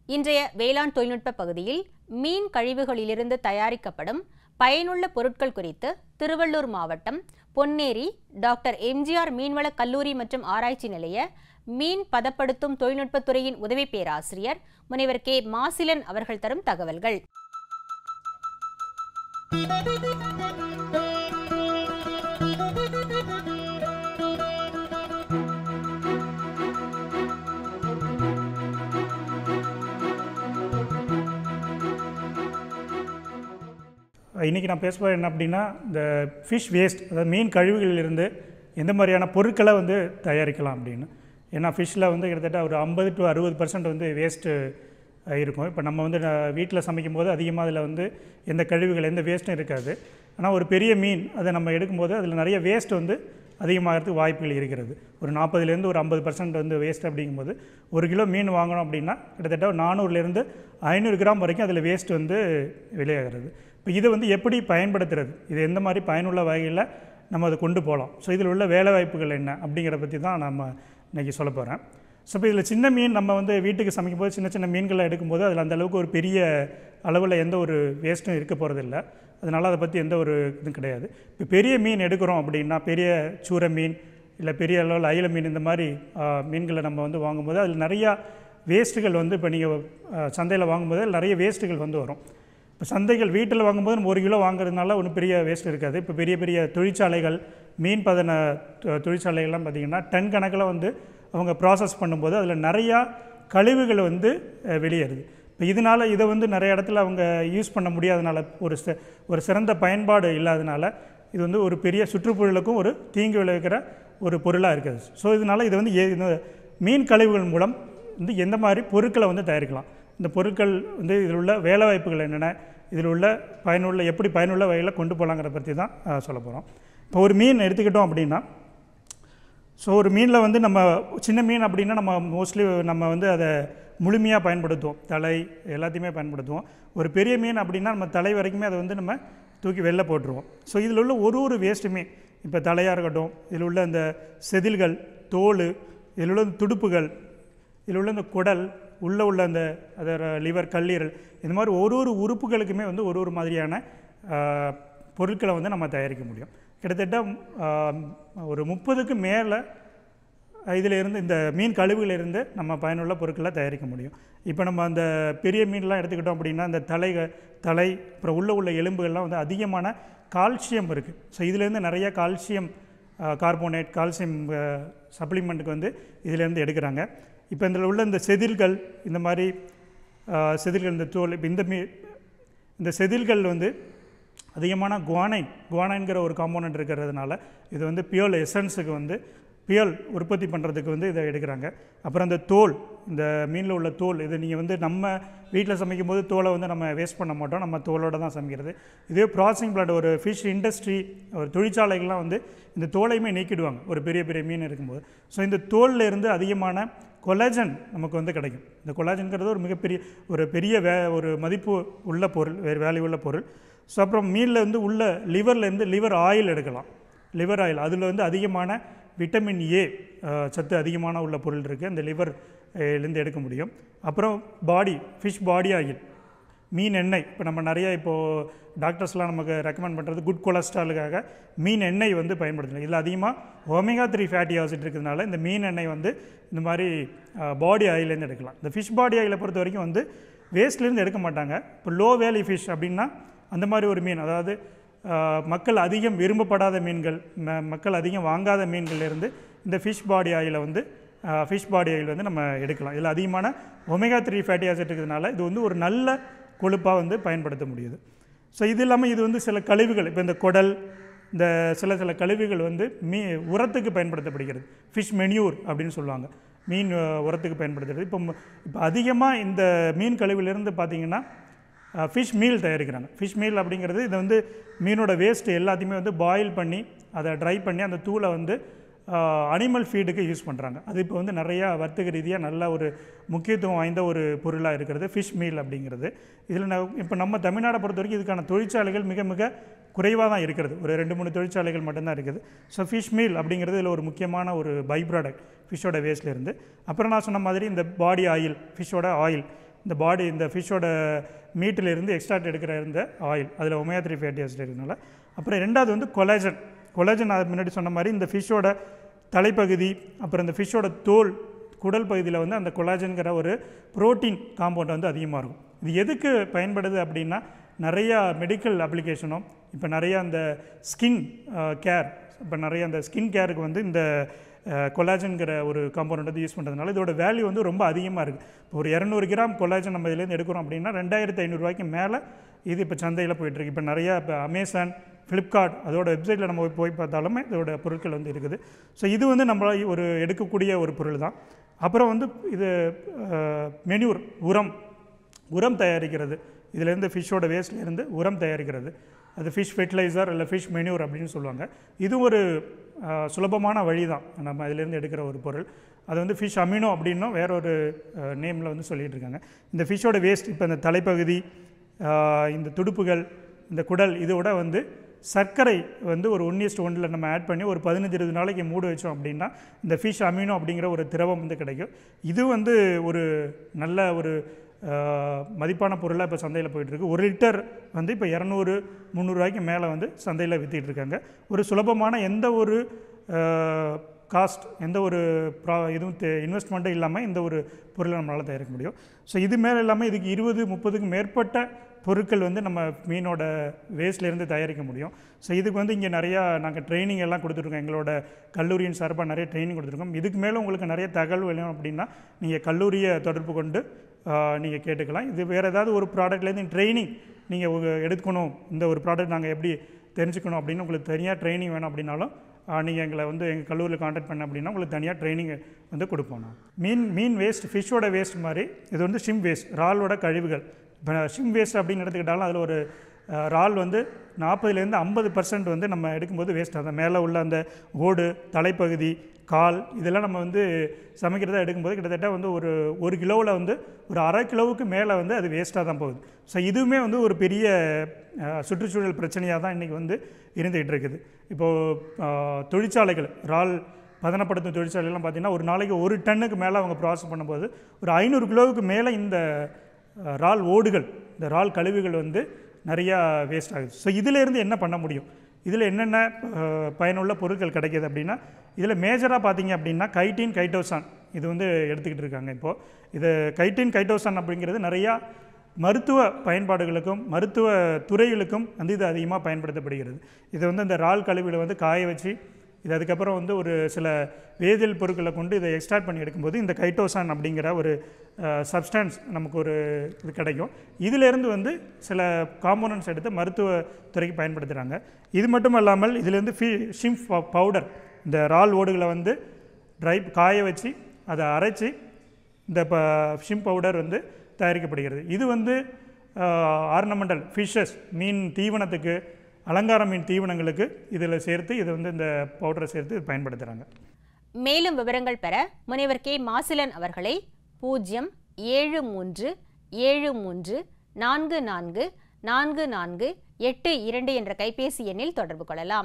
இன்றைய வேளாண் தொழில்நுட்ப பகுதியில் மீன் கழிவுகளிலிருந்து தயாரிக்கப்படும் பயனுள்ள பொருட்கள் குறித்து திருவள்ளூர் மாவட்டம் பொன்னேரி டாக்டர் எம்ஜிஆர் மீன்வள கல்லூரி மற்றும் ஆராய்ச்சி நிலைய மீன் பதப்படுத்தும் தொழில்நுட்பத்துறையின் உதவி பேராசிரியர் முனைவர் கே மாசிலன் அவர்கள் தரும் தகவல்கள் இன்றைக்கி நான் பேச போகிறது என்ன அப்படின்னா இந்த ஃபிஷ் வேஸ்ட் அதாவது மீன் கழிவுகளிலிருந்து எந்த மாதிரியான பொருட்களை வந்து தயாரிக்கலாம் அப்படின்னு ஏன்னா ஃபிஷ்ஷில் வந்து கிட்டத்தட்ட ஒரு ஐம்பது டு அறுபது பர்சன்ட் வந்து வேஸ்ட்டு இருக்கும் இப்போ நம்ம வந்து வீட்டில் சமைக்கும் போது அதிகமாக அதில் வந்து எந்த கழிவுகள் எந்த வேஸ்ட்டும் இருக்காது ஆனால் ஒரு பெரிய மீன் அதை நம்ம எடுக்கும்போது அதில் நிறைய வேஸ்ட் வந்து அதிகமாகிறதுக்கு வாய்ப்புகள் இருக்கிறது ஒரு நாற்பதுலேருந்து ஒரு ஐம்பது பர்சன்ட் வந்து வேஸ்ட் அப்படிங்கும்போது ஒரு கிலோ மீன் வாங்கணும் அப்படின்னா கிட்டத்தட்ட ஒரு நானூறுலேருந்து ஐநூறு கிராம் வரைக்கும் அதில் வேஸ்ட் வந்து வெளியாகிறது இப்போ இதை வந்து எப்படி பயன்படுத்துறது இது எந்த மாதிரி பயனுள்ள வகையில் நம்ம அதை கொண்டு போகலாம் ஸோ இதில் உள்ள வேலை வாய்ப்புகள் என்ன அப்படிங்கிறத பற்றி தான் நம்ம இன்றைக்கி சொல்ல போகிறேன் ஸோ இப்போ இதில் சின்ன மீன் நம்ம வந்து வீட்டுக்கு சமைக்கும் போது சின்ன சின்ன மீன்களை எடுக்கும்போது அதில் அந்த அளவுக்கு ஒரு பெரிய அளவில் எந்த ஒரு வேஸ்ட்டும் இருக்க போகிறதில்ல அதனால் அதை பற்றி எந்த ஒரு இதுவும் கிடையாது இப்போ பெரிய மீன் எடுக்கிறோம் அப்படின்னா பெரிய சூரை மீன் இல்லை பெரிய அளவில் அயில மீன் இந்த மாதிரி ஆ, மீன்களை நம்ம வந்து வாங்கும்போது அதில் நிறையா வேஸ்ட்டுகள் வந்து இப்போ நீங்கள் சந்தையில் வாங்கும்போது அதில் நிறைய வேஸ்ட்டுகள் வந்து வரும் இப்போ சந்தைகள் வீட்டில் வாங்கும்போது நம்ம ஒரு கிலோ வாங்குறதுனால ஒன்றும் பெரிய வேஸ்ட் இருக்காது இப்போ பெரிய பெரிய தொழிற்சாலைகள் மீன் பதன தொ- தொழிற்சாலைகள்லாம் பார்த்திங்கன்னா டன் கணக்கில் வந்து அவங்க ப்ராசஸ் பண்ணும்போது அதில் நிறையா கழிவுகள் வந்து அஹ், வெளியேறுது இப்போ இதனால் இதை வந்து நிறைய இடத்துல அவங்க யூஸ் பண்ண முடியாதனால ஒரு ச ஒரு சிறந்த பயன்பாடு இல்லாதனால இது வந்து ஒரு பெரிய சுற்றுச்சூழலுக்கும் ஒரு தீங்கு விளைவிக்கிற ஒரு பொருளாக இருக்குது ஸோ இதனால் இது வந்து ஏ- இந்த மீன் கழிவுகள் மூலம் வந்து எந்த மாதிரி பொருட்களை வந்து தயாரிக்கலாம் இந்த பொருட்கள் வந்து இதில் உள்ள வேலைவாய்ப்புகள் என்னென்ன இதில் உள்ள பயனுள்ள எப்படி பயனுள்ள வகையில் கொண்டு போகலாங்கிறத பற்றி தான் சொல்ல போகிறோம் இப்போ ஒரு மீன் எடுத்துக்கிட்டோம் அப்படின்னா ஸோ ஒரு மீனில் வந்து நம்ம சின்ன மீன் அப்படின்னா நம்ம மோஸ்ட்லி நம்ம வந்து அதை முழுமையாக பயன்படுத்துவோம் தலை எல்லாத்தையுமே பயன்படுத்துவோம் ஒரு பெரிய மீன் அப்படின்னா நம்ம தலை வரைக்குமே அதை வந்து நம்ம தூக்கி வெளில போட்டுருவோம் ஸோ இதில் உள்ள ஒரு ஒரு வேஸ்ட்டுமே இப்போ தலையாக இருக்கட்டும் இதில் உள்ள அந்த செதில்கள் தோல் இதில் உள்ள இந்த துடுப்புகள் இதில் உள்ள இந்த குடல் உள்ளே உள்ள அந்த அதோட லிவர் கல்லீரல் இந்த மாதிரி ஒரு ஒரு உறுப்புகளுக்குமே வந்து ஒரு ஒரு மாதிரியான ஆ, பொருட்களை வந்து நம்ம தயாரிக்க முடியும் கிட்டத்தட்ட ஆ, ஒரு முப்பதுக்கு மேலே இதில் இருந்து இந்த மீன் கழிவுகளிலிருந்து நம்ம பயனுள்ள பொருட்களை தயாரிக்க முடியும் இப்போ நம்ம அந்த பெரிய மீன்லாம் எடுத்துக்கிட்டோம் அப்படின்னா அந்த தலை தலை அப்புறம் உள்ள உள்ள எலும்புகள்லாம் வந்து அதிகமான கால்சியம் இருக்குது ஸோ இதுலேருந்து நிறைய கால்சியம் கார்போனேட் கால்சியம் சப்ளிமெண்ட்டுக்கு வந்து இதிலேருந்து எடுக்கிறாங்க இப்போ இதில் உள்ள இந்த செதில்கள் இந்த மாதிரி ஆ, செதில்கள் இந்த தோல் இப்போ இந்த மீ இந்த செதில்கள் வந்து அதிகமான குவானைன் குவானைன்கிற ஒரு காம்போனன்ட் இருக்கிறதுனால இது வந்து பியோல் எசன்ஸுக்கு வந்து பியல் உற்பத்தி பண்ணுறதுக்கு வந்து இதை எடுக்கிறாங்க அப்புறம் அந்த தோல் இந்த மீனில் உள்ள தோல் இது நீங்கள் வந்து நம்ம வீட்டில் சமைக்கும் போது தோலை வந்து நம்ம வேஸ்ட் பண்ண மாட்டோம் நம்ம தோலோட தான் சமைக்கிறது இதே ப்ராசஸிங் பிளான்ட் ஒரு ஃபிஷ் இண்டஸ்ட்ரி ஒரு தொழிற்சாலைகள்லாம் வந்து இந்த தோலையுமே நீக்கிடுவாங்க ஒரு பெரிய பெரிய மீன் இருக்கும்போது ஸோ இந்த தோலில் இருந்து அதிகமான கொலாஜன் நமக்கு வந்து கிடைக்கும் இந்த கொலாஜன்கிறது ஒரு மிகப்பெரிய ஒரு பெரிய வே ஒரு மதிப்பு உள்ள பொருள் வேறு வேல்யூ உள்ள பொருள் ஸோ அப்புறம் மீனில் வந்து உள்ள லிவர்லேருந்து லிவர் ஆயில் எடுக்கலாம் லிவர் ஆயில் அதில் வந்து அதிகமான விட்டமின் ஏ சத்து அதிகமான உள்ள பொருள் இருக்குது அந்த லிவர் லேருந்து எடுக்க முடியும் அப்புறம் பாடி ஃபிஷ் பாடி ஆயில் மீன் எண்ணெய் இப்போ நம்ம நிறைய இப்போது டாக்டர்ஸ்லாம் நமக்கு ரெக்கமெண்ட் பண்ணுறது குட் கொலஸ்ட்ராலுக்காக மீன் எண்ணெய் வந்து பயன்படுத்தலாம் இதில் அதிகமாக ஒமேகா த்ரீ ஃபேட்டி ஆசிட் இருக்கிறதுனால இந்த மீன் எண்ணெய் வந்து இந்த மாதிரி பாடி ஆயிலேருந்து எடுக்கலாம் இந்த ஃபிஷ் பாடி ஆயிலை பொறுத்த வரைக்கும் வந்து வேஸ்ட்லேருந்து எடுக்க மாட்டாங்க இப்போ லோ வேலி ஃபிஷ் அப்படின்னா அந்த மாதிரி ஒரு மீன் அதாவது ஆஹ், மக்கள் அதிகம் விரும்பப்படாத மீன்கள் ம- மக்கள் அதிகம் வாங்காத மீன்கள்லேருந்து இந்த ஃபிஷ் பாடி ஆயிலை வந்து ஃபிஷ் பாடி ஆயில் வந்து நம்ம எடுக்கலாம் இதில் அதிகமான ஒமேகா த்ரீ ஃபேட்டி ஆசிட் இருக்கிறதுனால இது வந்து ஒரு நல்ல கொழுப்பாக வந்து பயன்படுத்த முடியுது ஸோ இது இல்லாமல் இது வந்து சில கழிவுகள் இப்போ இந்த குடல் இந்த சில சில கழிவுகள் வந்து மீ உரத்துக்கு பயன்படுத்தப்படுகிறது ஃபிஷ் மெனியூர் அப்படின்னு சொல்லுவாங்க மீன் அஹ், உரத்துக்கு பயன்படுத்துறது இப்போ ம- இப்போ அதிகமாக இந்த மீன் கழிவுலேருந்து பார்த்தீங்கன்னா ஃபிஷ் மீல் தயாரிக்கிறாங்க ஃபிஷ் மீல் அப்படிங்கிறது இது வந்து மீனோட வேஸ்ட் எல்லாத்தையுமே வந்து பாயில் பண்ணி அதை ட்ரை பண்ணி அந்த தூளை வந்து அனிமல் ஃபீடுக்கு யூஸ் பண்ணுறாங்க அது இப்போ வந்து நிறையா வர்த்தக ரீதியாக நல்ல ஒரு முக்கியத்துவம் வாய்ந்த ஒரு பொருளாக இருக்கிறது ஃபிஷ் மீல் அப்படிங்கிறது இதில் நான் இப்போ நம்ம தமிழ்நாடை பொறுத்த வரைக்கும் இதுக்கான தொழிற்சாலைகள் மிக மிக குறைவாக தான் இருக்கிறது ஒரு ரெண்டு மூணு தொழிற்சாலைகள் மட்டும்தான் இருக்குது ஸோ ஃபிஷ் மீல் அப்படிங்கிறது இதில் ஒரு முக்கியமான ஒரு பை ப்ராடக்ட் ஃபிஷ்ஷோட வேஸ்ட்லேருந்து அப்புறம் நான் சொன்ன மாதிரி இந்த பாடி ஆயில் ஃபிஷ்ஷோட ஆயில் இந்த பாடி இந்த ஃபிஷ்ஷோட மீட்டிலிருந்து எக்ஸ்ட்ராக்ட் எடுக்கிற இருந்த ஆயில் அதில் ஒமேகா த்ரீ ஃபேட்டி ஆசிட் இருக்கிறதுனால அப்புறம் ரெண்டாவது வந்து கொலாஜன் கொலாஜன் அது முன்னாடி சொன்ன மாதிரி இந்த ஃபிஷ்ஷோட தலைப்பகுதி அப்புறம் இந்த ஃபிஷ்ஷோட தோல் குடல் பகுதியில் வந்து அந்த கொலாஜன்கிற ஒரு புரோட்டீன் காம்பவுண்ட் வந்து அதிகமாக இருக்கும் இது எதுக்கு பயன்படுது அப்படின்னா நிறையா மெடிக்கல் அப்ளிகேஷனும் இப்போ நிறையா அந்த ஸ்கின் கேர் இப்போ நிறைய அந்த ஸ்கின் கேருக்கு வந்து இந்த கொலாஜன்கிற ஒரு காம்பவுண்ட் வந்து யூஸ் பண்ணுறதுனால இதோட வேல்யூ வந்து ரொம்ப அதிகமாக இருக்குது இப்போ ஒரு இரநூறு கிராம் கொலாஜன் நம்ம இதுலேருந்து எடுக்கிறோம் அப்படின்னா ரெண்டாயிரத்து ஐநூறுரூவாய்க்கு மேலே இது இப்போ சந்தையில் போயிட்டுருக்கு இப்போ நிறையா இப்போ அமேசான் ஃப்ளிப்கார்ட் அதோட வெப்சைட்டில் நம்ம போய் பார்த்தாலுமே இதோட பொருட்கள் வந்து இருக்குது ஸோ இது வந்து நம்ம ஒரு எடுக்கக்கூடிய ஒரு பொருள் தான் அப்புறம் வந்து இது மெனியூர் உரம் உரம் தயாரிக்கிறது இதுலேருந்து ஃபிஷ்ஷோட வேஸ்ட்லேருந்து உரம் தயாரிக்கிறது அது ஃபிஷ் ஃபெர்டிலைசர் இல்லை ஃபிஷ் மெனியூர் அப்படின்னு சொல்லுவாங்க இது ஒரு அஹ், சுலபமான வழி தான் நம்ம இதிலேருந்து எடுக்கிற ஒரு பொருள் அது வந்து ஃபிஷ் அமினோ அப்படின்னும் வேற ஒரு நேமில் வந்து சொல்லிட்டு இருக்காங்க இந்த ஃபிஷ்ஷோட வேஸ்ட் இப்போ இந்த தலைப்பகுதி அஹ், இந்த துடுப்புகள் இந்த குடல் இதோட வந்து சர்க்கரை வந்து ஒரு ஒன் இஸ்ட் ஒன்றில் நம்ம ஆட் பண்ணி ஒரு பதினஞ்சு இருபது நாளைக்கு மூட வச்சோம் அப்படின்னா இந்த ஃபிஷ் அமினோ அப்படிங்கிற ஒரு திரவம் வந்து கிடைக்கும் இது வந்து ஒரு நல்ல ஒரு அஹ், மதிப்பான பொருளாக இப்போ சந்தையில் போயிட்டுருக்கு ஒரு லிட்டர் வந்து இப்போ இரநூறு முந்நூறுரூவாய்க்கு மேலே வந்து சந்தையில் வித்திட்டு இருக்காங்க ஒரு சுலபமான எந்த ஒரு காஸ்ட் எந்த ஒரு ப்ரா இதுவும் இன்வெஸ்ட்மெண்ட்டும் இல்லாமல் இந்த ஒரு பொருளை நம்மளால் தயாரிக்க முடியும் ஸோ இது மேலே இல்லாமல் இதுக்கு இருபது முப்பதுக்கு மேற்பட்ட பொருட்கள் வந்து நம்ம மீனோட வேஸ்ட்லேருந்து தயாரிக்க முடியும் ஸோ இதுக்கு வந்து இங்கே நிறையா நாங்கள் ட்ரைனிங் எல்லாம் கொடுத்துருக்கோம் எங்களோட கல்லூரியின் சார்பாக நிறைய ட்ரைனிங் கொடுத்துருக்கோம் இதுக்கு மேலே உங்களுக்கு நிறைய தகவல் வேணும் அப்படின்னா நீங்கள் கல்லூரியை தொடர்பு கொண்டு நீங்கள் கேட்டுக்கலாம் இது வேறு ஏதாவது ஒரு ப்ராடக்ட்லேருந்து ட்ரைனிங் நீங்கள் எடுக்கணும் இந்த ஒரு ப்ராடக்ட் நாங்கள் எப்படி தெரிஞ்சுக்கணும் அப்படின்னு உங்களுக்கு தனியாக ட்ரைனிங் வேணும் அப்படின்னாலும் நீங்கள் எங்களை வந்து எங்கள் கல்லூரியில் காண்டாக்ட் பண்ண அப்படின்னா உங்களுக்கு தனியாக ட்ரைனிங் வந்து கொடுப்போம் நான் மீன் மீன் வேஸ்ட் ஃபிஷ்ஷோட வேஸ்ட் மாதிரி இது வந்து ஷிம் வேஸ்ட் இறாலோட கழிவுகள் இப்போ ஷிம் வேஸ்ட் அப்படின்னு எடுத்துக்கிட்டாலும் அதில் ஒரு அஹ், இறால் வந்து நாற்பதுலேருந்து ஐம்பது பர்சன்ட் வந்து நம்ம எடுக்கும்போது வேஸ்ட் ஆகும் மேலே உள்ள அந்த ஓடு தலைப்பகுதி கால் இதெல்லாம் நம்ம வந்து சமைக்கிறதா எடுக்கும்போது கிட்டத்தட்ட வந்து ஒரு ஒரு கிலோவில் வந்து ஒரு அரை கிலோவுக்கு மேலே வந்து அது வேஸ்ட்டாக தான் போகுது ஸோ இதுவுமே வந்து ஒரு பெரிய அஹ், சுற்றுச்சூழல் பிரச்சனையாக தான் இன்றைக்கி வந்து இருந்துகிட்டு இருக்குது இப்போது தொழிற்சாலைகள் இறால் பதனப்படுத்தும் தொழிற்சாலைகள்லாம் பார்த்திங்கன்னா ஒரு நாளைக்கு ஒரு டன்னுக்கு மேலே அவங்க ப்ராசஸ் பண்ணும்போது ஒரு ஐநூறு கிலோவுக்கு மேலே இந்த அஹ், இறால் ஓடுகள் இந்த இறால் கழிவுகள் வந்து நிறையா வேஸ்ட் ஆகுது ஸோ இதிலேருந்து என்ன பண்ண முடியும் இதில் என்னென்ன அஹ், பயனுள்ள பொருட்கள் கிடைக்கிது அப்படின்னா இதில் மேஜராக பார்த்தீங்க அப்படின்னா கைட்டின் கைட்டோசான் இது வந்து எடுத்துக்கிட்டு இருக்காங்க இப்போது இது கைட்டின் கைட்டோசான் அப்படிங்கிறது நிறையா மருத்துவ பயன்பாடுகளுக்கும் மருத்துவ துறைகளுக்கும் வந்து இது அதிகமாக பயன்படுத்தப்படுகிறது இது வந்து இந்த இறால் கழிவுகளை வந்து காய வச்சு இது அதுக்கப்புறம் வந்து ஒரு சில வேதியியல் பொருட்களை கொண்டு இதை எக்ஸ்ட்ராக்ட் பண்ணி எடுக்கும்போது இந்த கைட்டோசான் அப்படிங்கிற ஒரு சப்ஸ்டன்ஸ் நமக்கு ஒரு இது கிடைக்கும் இதிலேருந்து வந்து சில காம்போனன்ட்ஸ் எடுத்து மருத்துவ துறைக்கு பயன்படுத்துகிறாங்க இது மட்டும் இல்லாமல் இதிலேருந்து ஃபி ஷிம் பவுடர் இந்த இறால் ஓடுகளை வந்து ட்ரை காய வச்சு அதை அரைச்சி இந்த ப ஷிம் பவுடர் வந்து தயாரிக்கப்படுகிறது இது வந்து ஆர்னமெண்டல் ஃபிஷ்ஷஸ் மீன் தீவனத்துக்கு அலங்கார மீன் தீவனங்களுக்கு இதில் சேர்த்து இது வந்து இந்த பவுடரை சேர்த்து இது பயன்படுத்துகிறாங்க மேலும் விவரங்கள் பெற முனைவர் கே மாசிலன் அவர்களை பூஜ்ஜியம் ஏழு மூன்று ஏழு மூன்று நான்கு நான்கு நான்கு நான்கு எட்டு இரண்டு என்ற கைபேசி எண்ணில் தொடர்பு கொள்ளலாம்